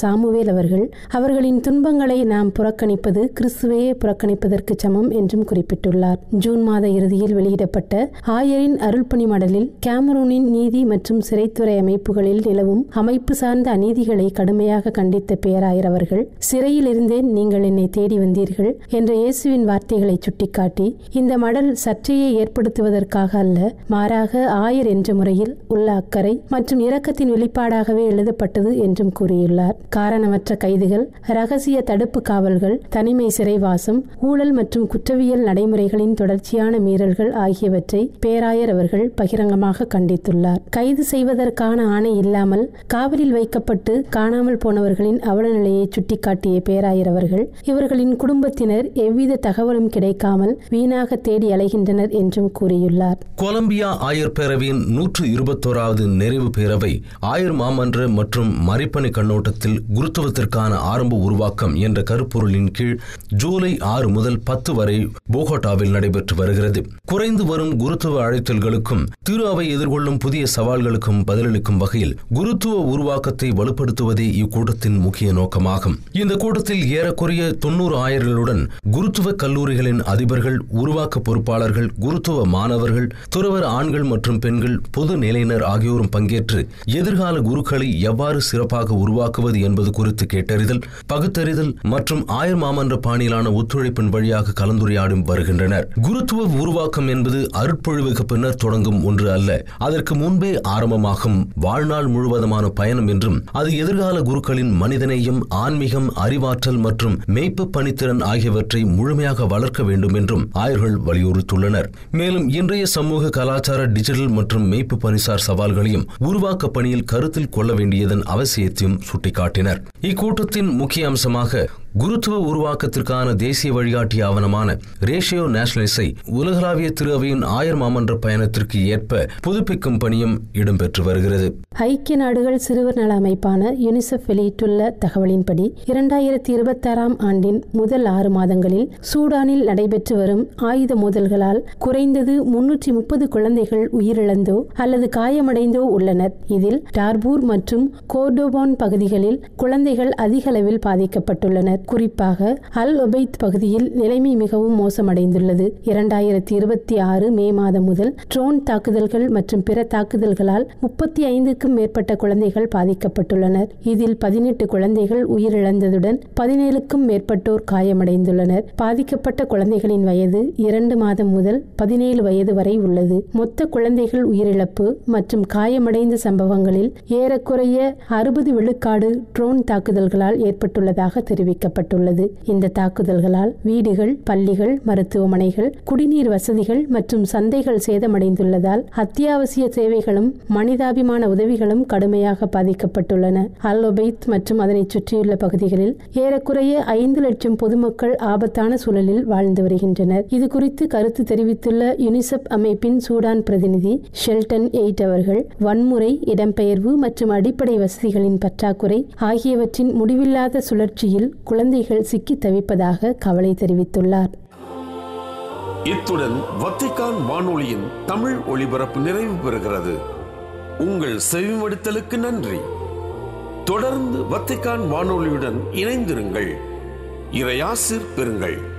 Samuel அவர்கள் அவர்களின் துன்பங்களை நாம் புறக்கணிப்பது கிறிஸ்துவையே புறக்கணிப்பதற்கு சமம் என்றும் குறிப்பிட்டுள்ளார் ஜூன் மாத இறுதியில் வெளியிடப்பட்ட ஆயரின் அருள்பணி மடலில் கேமரூனின் நீதி மற்றும் சிறைத்துறை அமைப்புகளில் நிலவும் அமைப்பு சார்ந்த அநீதிகளை கடுமையாக கண்டித்த பேராயர் அவர்கள் சிறையில் இருந்தேன் நீங்கள் என்னை தேடி வந்தீர்கள் என்ற இயேசுவின் வார்த்தைகளை சுட்டிக்காட்டி இந்த மடல் சர்ச்சையை ஏற்படுத்துவதற்காக அல்ல மாறாக ஆயர் என்ற முறையில் உள்ள அக்கறை மற்றும் இரக்கத்தின் வெளிப்பாடாகவே எழுதப்பட்டது என்றும் கூறியுள்ளார் காரணமற்ற கைதுகள் ரகசிய தடுப்பு காவல்கள் தனிமை சிறைவாசம் ஊழல் மற்றும் குற்றவியல் நடைமுறைகளின் தொடர்ச்சியான மீறல்கள் ஆகியவற்றை பேராயர் அவர்கள் பகிரங்கமாக கண்டித்துள்ளார் கைது செய்வதற்கான ஆணை இல்லாமல் காவலில் வைக்கப்பட்டு காணாமல் போனவர்களின் அவலநிலையை சுட்டிக்காட்டிய பேராயர் அவர்கள் இவர்களின் குடும்பத்தினர் எவ்வித தகவலும் கிடைக்காமல் வீணாக தேடி அலைகின்றனர் என்றும் கூறியுள்ளார் கொலம்பியா ஆயர் பேரவையின் நூற்று இருபத்தோராவது நிறைவு பேரவை ஆயர் மாமன்ற மற்றும் மறைப்பணி கண்ணோட்டத்தில் குருத்துவத்திற்கான ஆரம்ப உருவாக்கம் என்ற கருப்பொருளின் கீழ் ஜூலை ஆறு முதல் பத்து வரை போகோட்டாவில் நடைபெற்று வருகிறது குறைந்து வரும் குருத்துவ அழைத்தல்களுக்கும் திரு அவை எதிர்கொள்ளும் புதிய சவால்களுக்கும் பதிலளிக்கும் வகையில் குருத்துவ உருவாக்கத்தை வலுப்படுத்துவதே இக்கூட்டத்தின் முக்கிய நோக்கமாகும் இந்த கூட்டத்தில் ஏறக்குறைய தொன்னூறு ஆயர்களுடன் குருத்துவ கல்லூரிகளின் அதிபர்கள் உருவாக்க பொறுப்பாளர்கள் குருத்துவ மாணவர்கள் துறவர் ஆண்கள் மற்றும் பெண்கள் பொது நிலையினர் ஆகியோரும் பங்கேற்று எதிர்கால குருக்களை எவ்வாறு சிறப்பாக உருவாக்குவது என்பது குறித்து கேட்டறிதல் பகுத்தறிதல் மற்றும் ஆயர் மாமன்ற பாணியிலான ஒத்துழைப்பின் வழியாக கலந்துரையாடும் வருகின்றனர் குருத்துவ உருவாக்கம் என்பது அருட்பொழிவுக்கு பின்னர் தொடங்கும் ஒன்று அல்ல அதற்கு முன்பே ஆரம்பமாகும் வாழ்நாள் முழுவதுமான பயணம் என்றும் அது எதிர்கால குருக்களின் மனிதநேயம் ஆன்மீகம் அறிவாற்றல் மற்றும் மெய்ப்பு பணித்திறன் ஆகியவற்றை முழுமையாக வளர்க்க வேண்டும் என்றும் ஆயர்கள் வலியுறுத்தியுள்ளனர் மேலும் இன்றைய சமூக கலாச்சார டிஜிட்டல் மற்றும் மெய்ப்பு பணிசார் சவால்களையும் உருவாக்க பணியில் கருத்தில் கொள்ள வேண்டியதன் அவசியத்தையும் சுட்டிக்காட்டினர் இக்கூட்டத்தின் முக்கிய அம்சமாக குருத்துவ உருவாக்கத்திற்கான தேசிய வழிகாட்டி ஆவணமான ரேஷியோ நேஷனலிஸை உலகளாவிய திரு அவையின் ஆயர் மாமன்ற பயணத்திற்கு ஏற்ப புதுப்பிக்கும் பணியும் இடம்பெற்று வருகிறது ஐக்கிய நாடுகள் சிறுவர் நல அமைப்பான யுனிசெஃப் வெளியிட்டுள்ள தகவலின்படி இரண்டாயிரத்தி இருபத்தாறாம் ஆண்டின் முதல் ஆறு மாதங்களில் சூடானில் நடைபெற்று வரும் ஆயுத மோதல்களால் குறைந்தது முன்னூற்றி முப்பது குழந்தைகள் உயிரிழந்தோ அல்லது காயமடைந்தோ உள்ளனர் இதில் டார்பூர் மற்றும் கோர்டோபான் பகுதிகளில் குழந்தைகள் அதிக அளவில் பாதிக்கப்பட்டுள்ளனர் குறிப்பாக அல் ஒபைத் பகுதியில் நிலைமை மிகவும் மோசமடைந்துள்ளது இரண்டாயிரத்தி இருபத்தி ஆறு மே மாதம் முதல் ட்ரோன் தாக்குதல்கள் மற்றும் பிற தாக்குதல்களால் முப்பத்தி ஐந்துக்கும் மேற்பட்ட குழந்தைகள் பாதிக்கப்பட்டுள்ளனர் இதில் பதினெட்டு குழந்தைகள் உயிரிழந்ததுடன் பதினேழுக்கும் மேற்பட்டோர் காயமடைந்துள்ளனர் பாதிக்கப்பட்ட குழந்தைகளின் வயது இரண்டு மாதம் முதல் பதினேழு வயது வரை உள்ளது மொத்த குழந்தைகள் உயிரிழப்பு மற்றும் காயமடைந்த சம்பவங்களில் ஏறக்குறைய அறுபது விழுக்காடு ட்ரோன் தாக்குதல்களால் ஏற்பட்டுள்ளதாக தெரிவிக்கப்பட்டுள்ளது இந்த தாக்குதல்களால் வீடுகள் பள்ளிகள் மருத்துவமனைகள் குடிநீர் வசதிகள் மற்றும் சந்தைகள் சேதமடைந்துள்ளதால் அத்தியாவசிய சேவைகளும் மனிதாபிமான உதவிகளும் கடுமையாக பாதிக்கப்பட்டுள்ளன அல்ஒபைத் மற்றும் அதனைச் சுற்றியுள்ள பகுதிகளில் ஏறக்குறைய ஐந்து லட்சம் பொதுமக்கள் ஆபத்தான சூழலில் வாழ்ந்து வருகின்றனர் இது குறித்து கருத்து தெரிவித்துள்ள யுனிசெப் அமைப்பின் சூடான் பிரதிநிதி ஷெல்டன் எயிட் அவர்கள் வன்முறை இடம்பெயர்வு மற்றும் அடிப்படை வசதிகளின் பற்றாக்குறை ஆகியவற்றின் முடிவில்லாத சுழற்சியில் குழந்தைகள் சிக்கி தவிப்பதாக கவலை தெரிவித்துள்ளார் இத்துடன் வத்திக்கான் வானொலியின் தமிழ் ஒளிபரப்பு நிறைவு பெறுகிறது உங்கள் செவிமடுத்தலுக்கு நன்றி தொடர்ந்து வத்திக்கான் வானொலியுடன் இணைந்திருங்கள் இறையாசிர் பெறுங்கள்